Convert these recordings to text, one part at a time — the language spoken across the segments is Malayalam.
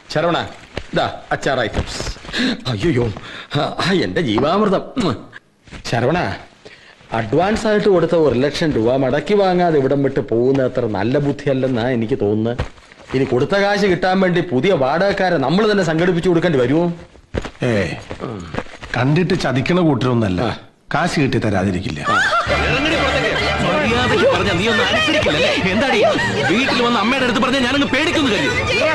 ശരവണ ഇതാ അച്ചാർ ഐറ്റംസ് അയ്യോ എന്റെ ജീവാമൃതം ഉം. ശരവണ അഡ്വാൻസ് ആയിട്ട് കൊടുത്ത ഒരു ലക്ഷം രൂപ മടക്കി വാങ്ങാതെ ഇവിടം വിട്ട് പോകുന്ന അത്ര നല്ല ബുദ്ധിയല്ലെന്നാ എനിക്ക് തോന്നുന്നത് ഇനി കൊടുത്ത കാശ് കിട്ടാൻ വേണ്ടി പുതിയ വാടകക്കാരെ നമ്മൾ തന്നെ സംഘടിപ്പിച്ചു കൊടുക്കേണ്ടി വരുമോ ഏ കണ്ടിട്ട് ചതിക്കണ കൂട്ടരൊന്നല്ല കാശ് കിട്ടി തരാതിരിക്കില്ല മര്യാദയ്ക്ക് പറഞ്ഞ നീ ഒന്ന് അനുസരിക്കില്ലല്ലേ എന്താടി വീട്ടിൽ വന്ന് അമ്മയുടെ അടുത്ത് പറഞ്ഞ ഞാനങ്ങ് പേടിക്കുന്നു കഴിയും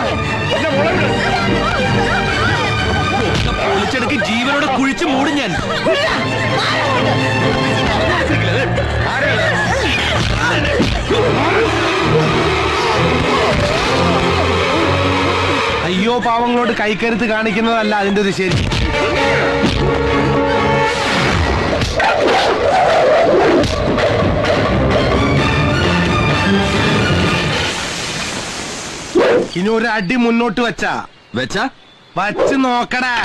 പൊളിച്ചെടുക്ക് ജീവനോടെ കുഴിച്ചു മൂടും ഞാൻ അയ്യോ പാവങ്ങളോട് കൈക്കരുത്ത് കാണിക്കുന്നതല്ല അതിന്റെ ഒരു ശരി ഇനി ഒരു അടി മുന്നോട്ട് വെച്ചാ വെച്ചാ വച്ച് നോക്കടാ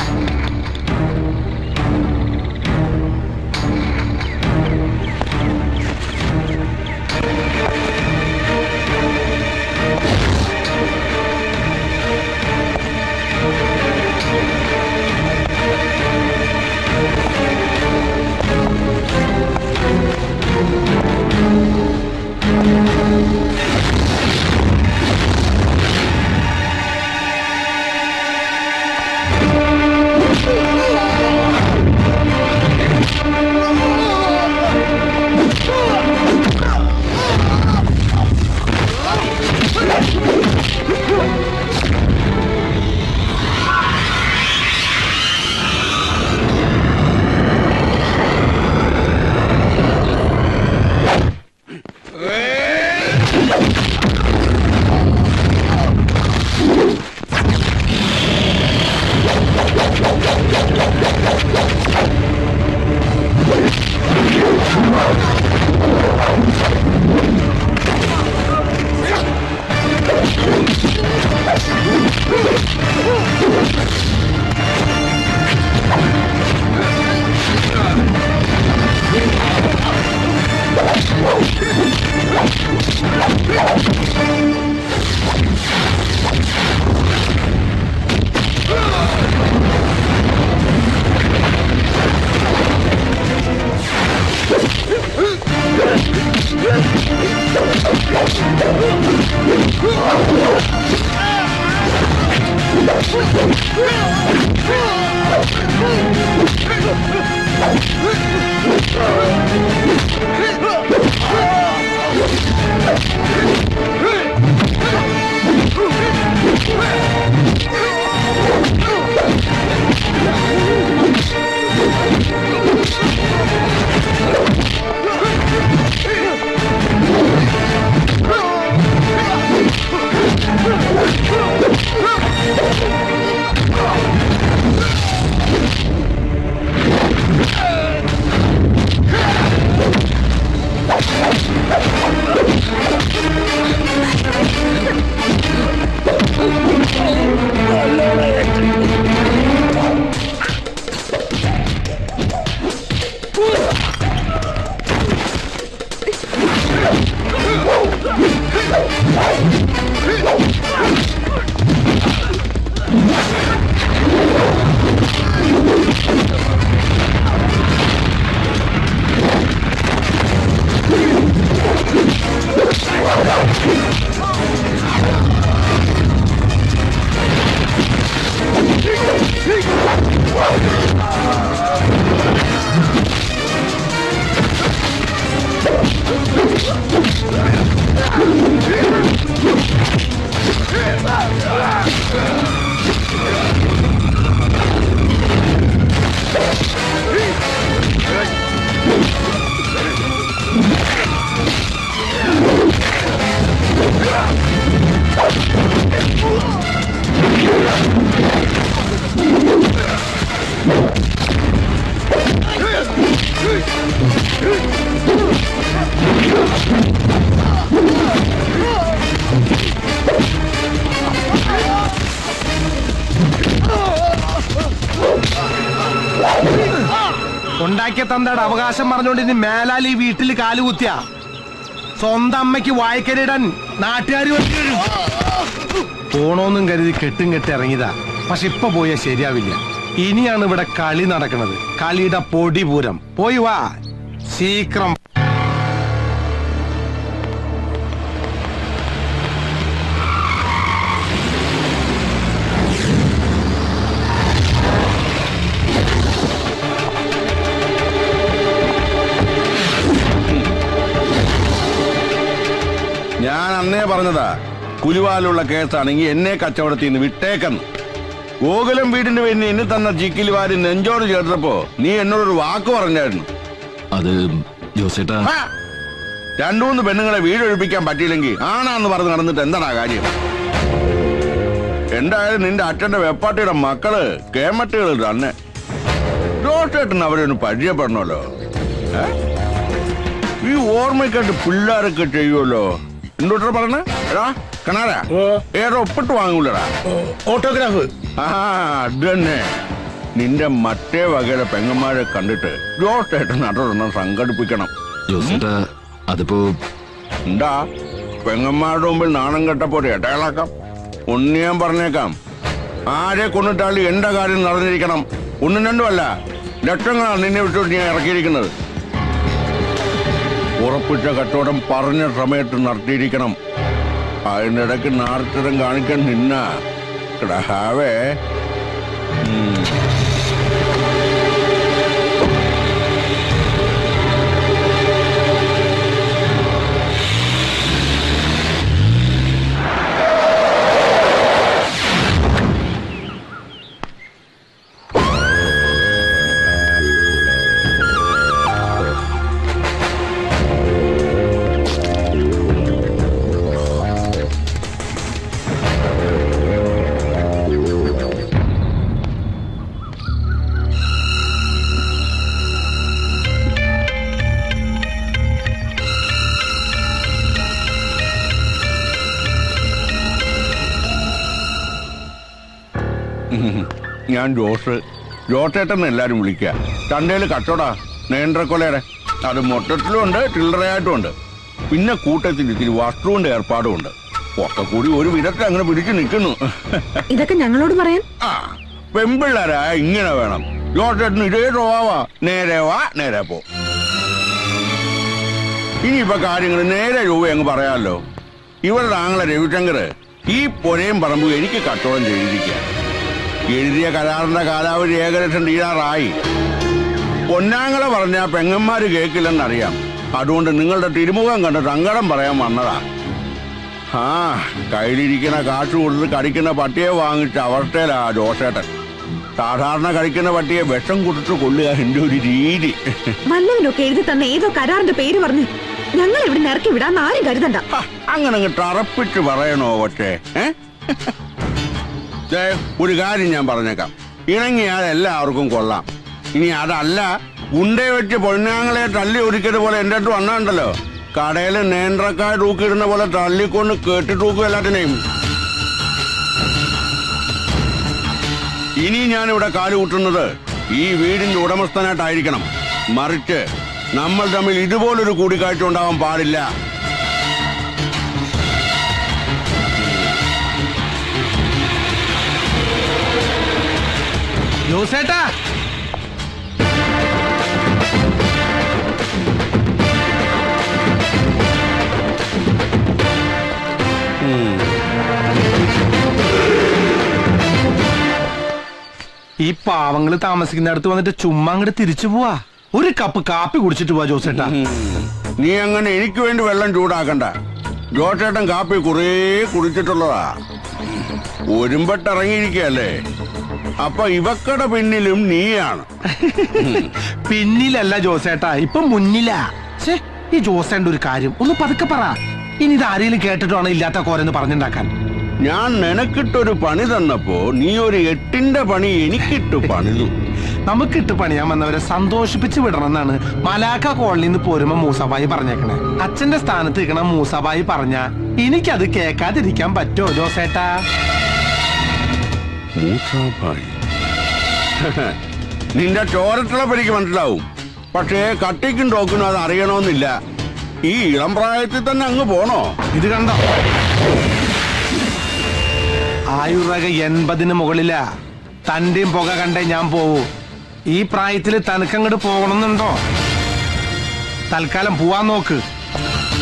ഉണ്ടാക്കിയ തന്തയുടെ അവകാശം പറഞ്ഞുകൊണ്ട് ഇനി മേലാൽ ഈ വീട്ടിൽ കാലുകുത്തിയ സ്വന്തം അമ്മയ്ക്ക് വായിക്കരിടാൻ നാട്ടുകാർ വരും പോണോന്നും കരുതി കെട്ടും കെട്ടി ഇറങ്ങിയതാ പക്ഷെ ഇപ്പൊ പോയാൽ ശരിയാവില്ല ഇനിയാണ് ഇവിടെ കളി നടക്കുന്നത് കളിയുടെ പൊടി പൂരം പോയി വാ ശീക്രം ഞാൻ അന്നേ പറഞ്ഞതാ പുലിവാലുള്ള കേസാണെങ്കിൽ എന്നെ കച്ചവടത്തിൽ നിന്ന് വിട്ടേക്കെന്ന് ഗോകുലം വീടിന്റെ പേരിന് എന്നെ തന്ന ചിക്കിലി വാരി നെഞ്ചോട് ചേർത്തപ്പോ നീ എന്നോടൊരു വാക്ക് പറഞ്ഞായിരുന്നു അത് ജോസേട്ടാ ഹാ! രണ്ടു മൂന്ന് പെണ്ണുങ്ങളെ വീടൊഴിപ്പിക്കാൻ പറ്റിയില്ലെങ്കിൽ ആണാന്ന് പറഞ്ഞ് നടന്നിട്ട് എന്താടാ കാര്യം എന്തായാലും നിന്റെ അച്ഛന്റെ വെപ്പാട്ടിയുടെ മക്കള് കേമട്ടുകൾ തന്നെ ജോസേട്ടൻ അവരൊന്ന് പരിചയപ്പെടണമല്ലോ ഏ? ഈ ഓർമ്മയ്ക്കായിട്ട് പിള്ളേരൊക്കെ ചെയ്യുമല്ലോ എന്തോട്ടാ പറഞ്ഞ എടാ കണാരാ ഏതോ ഒപ്പിട്ട് വാങ്ങൂലടാ ഓട്ടോഗ്രാഫ് ആ അത് തന്നെ നിന്റെ മറ്റേ വകയിലെ പെങ്ങന്മാരെ കണ്ടിട്ട് ജോസേട്ടൻ അതൊരെണ്ണം സംഘടിപ്പിക്കണം ജോസേട്ടാ അതിപ്പോ എന്താ പെങ്ങന്മാരുടെ മുമ്പിൽ നാണം കെട്ടപ്പോ ഇടകളാക്കാം ഒന്ന് ഞാൻ പറഞ്ഞേക്കാം ആരെ കൊണ്ടിട്ടാലും എന്റെ കാര്യം നടന്നിരിക്കണം ഒന്നും രണ്ടുമല്ല ലക്ഷങ്ങളാണ് നിന്നെ വിട്ടു ഞാൻ ഇറക്കിയിരിക്കുന്നത് ഉറപ്പിച്ച കച്ചവടം പറഞ്ഞ സമയത്ത് നടത്തിയിരിക്കണം അതിനിടയ്ക്ക് നാർത്തരം കാണിക്കാൻ നിന്ന കിടഹാവേ ഞാൻ ജോസ് ജോസേട്ടൻ എല്ലാരും വിളിക്കുക ചന്തയിൽ കച്ചവടാ നേന്ത്രക്കൊലയുടെ അത് മൊത്തത്തിലും ഉണ്ട് ചില്ലറയായിട്ടും ഉണ്ട് പിന്നെ കൂട്ടത്തിൽ ഇത്തിരി വസ്തുവിന്റെ ഏർപ്പാടും ഉണ്ട് ഒക്കെ കൂടി ഒരു വിധത്തിൽ അങ്ങനെ പിടിച്ചു നിൽക്കുന്നു ഇതൊക്കെ ഞങ്ങളോട് പറയാൻ ആ പെമ്പിള്ളാരാ ഇങ്ങനെ വേണം ജോസേട്ടൻ ഇതേ സ്വഭാവാ നേരെ വാ നേരെ പോ ഇനിയിപ്പോ കാര്യങ്ങൾ നേരെ രൂപ അങ്ങ് പറയാമല്ലോ ഇവരുടെ ആങ്ങളെ രവിശങ്കർ ഈ പൊരയും പറമ്പും എനിക്ക് കച്ചവടം ചെയ്തിരിക്കുക എഴുതിയ കരാറിന്റെ കാലാവധി ഏകദേശം തീരാറായി പൊന്നാങ്ങളെ പറഞ്ഞ പെങ്ങന്മാര് കേൾക്കില്ലെന്നറിയാം അതുകൊണ്ട് നിങ്ങളുടെ തിരുമുഖം കണ്ട് സങ്കടം പറയാൻ വന്നതാ ആ കയ്യിലിരിക്കുന്ന കാശ് കൊടുത്ത് കടിക്കുന്ന പട്ടിയെ വാങ്ങിച്ച അവസ്ഥയിലാ ജോസേട്ടൻ സാധാരണ കഴിക്കുന്ന പട്ടിയെ വിഷം കൊടുത്ത് കൊള്ളുക എന്റെ ഒരു രീതി വല്ലവനൊക്കെ എഴുതി തന്ന ഏതോ കരാറിന്റെ പേര് പറഞ്ഞ് ഞങ്ങൾ ഇവിടെ ഇറക്കി വിടാൻ ആരും കരുതണ്ട ഹ, അങ്ങനെ അങ്ങ് തറപ്പിച്ച് പറയണോ പക്ഷേ ഏ ദേ, ഒരു കാര്യം ഞാൻ പറഞ്ഞേക്കാം ഇണങ്ങിയാൽ എല്ലാവർക്കും കൊള്ളാം ഇനി അതല്ല ഉണ്ടേ വെച്ച് പൊന്നാങ്ങളെ തല്ലി ഒരിക്കത് പോലെ എന്റെ അടുത്ത് വന്നാണ്ടല്ലോ കടയിൽ നേന്ത്രക്കായ തൂക്കിയിടുന്ന പോലെ തള്ളിക്കൊണ്ട് കേട്ടി തൂക്കും എല്ലാത്തിനെയും ഇനി ഞാൻ ഇവിടെ കാലുകൂട്ടുന്നത് ഈ വീടിന്റെ ഉടമസ്ഥനായിട്ടായിരിക്കണം മറിച്ച് നമ്മൾ തമ്മിൽ ഇതുപോലൊരു കൂടിക്കാഴ്ച ഉണ്ടാവാൻ പാടില്ല ജോസേട്ടാ ഈ പാവങ്ങള് താമസിക്കുന്നിടത്ത് വന്നിട്ട് ചുമ്മാ അങ്ങോട്ട് തിരിച്ചു പോവാ ഒരു കപ്പ് കാപ്പി കുടിച്ചിട്ട് പോവാ ജോസേട്ടാ നീ അങ്ങനെ എനിക്ക് വേണ്ടി വെള്ളം ചൂടാക്കണ്ട ജോട്ടേട്ടൻ കാപ്പി കുറേ കുടിച്ചിട്ടുള്ളതാ ഒരുമ്പട്ടിറങ്ങിയിരിക്കല്ലേ അപ്പൊ ഇവക്കടെ പിന്നിലും നീയാണ് പിന്നിലല്ല ജോസേട്ടാ ഇപ്പൊ മുന്നിലാ ഛേ, ഈ ജോസേന്റെ ഒരു കാര്യം ഒന്ന് പതുക്കെ പറ ഇനി ഇത് ആരെങ്കിലും കേട്ടിട്ടാണ് ഇല്ലാത്ത കോരെന്ന് പറഞ്ഞുണ്ടാക്കാൻ ഞാൻ നിനക്കിട്ടൊരു പണി തന്നപ്പോ നീ ഒരു എട്ടിന്റെ പണി എനിക്കിട്ട് പണിതു നമുക്കിട്ട് പണിയാൻ വന്നവരെ സന്തോഷിപ്പിച്ച് വിടണം എന്നാണ് മലാക്ക കോളനിയിൽ നിന്ന് പോരുമ്പോ മൂസബായി പറഞ്ഞേക്കണേ അച്ഛന്റെ സ്ഥാനത്ത് നിൽക്കണ മൂസബായി പറഞ്ഞ എനിക്കത് കേൾക്കാതിരിക്കാൻ പറ്റുമോ ജോസേട്ടാ മൂസാഭായി നിന്റെ ചോരത്തിളപ്പ് എനിക്ക് മനസ്സിലാവും പക്ഷേ കട്ടിക്കും ടോക്കിനും അത് അറിയണമെന്നില്ല ഈ ഇളം പ്രായത്തിൽ തന്നെ അങ്ങ് പോണോ ഇത് കണ്ടോ ആയുർവേഗ എൺപതിന് മുകളിലാ തന്റെയും പുക കണ്ടേ ഞാൻ പോവൂ ഈ പ്രായത്തിൽ തനിക്കങ്ങോട്ട് പോകണമെന്നുണ്ടോ തൽക്കാലം പോവാൻ നോക്ക്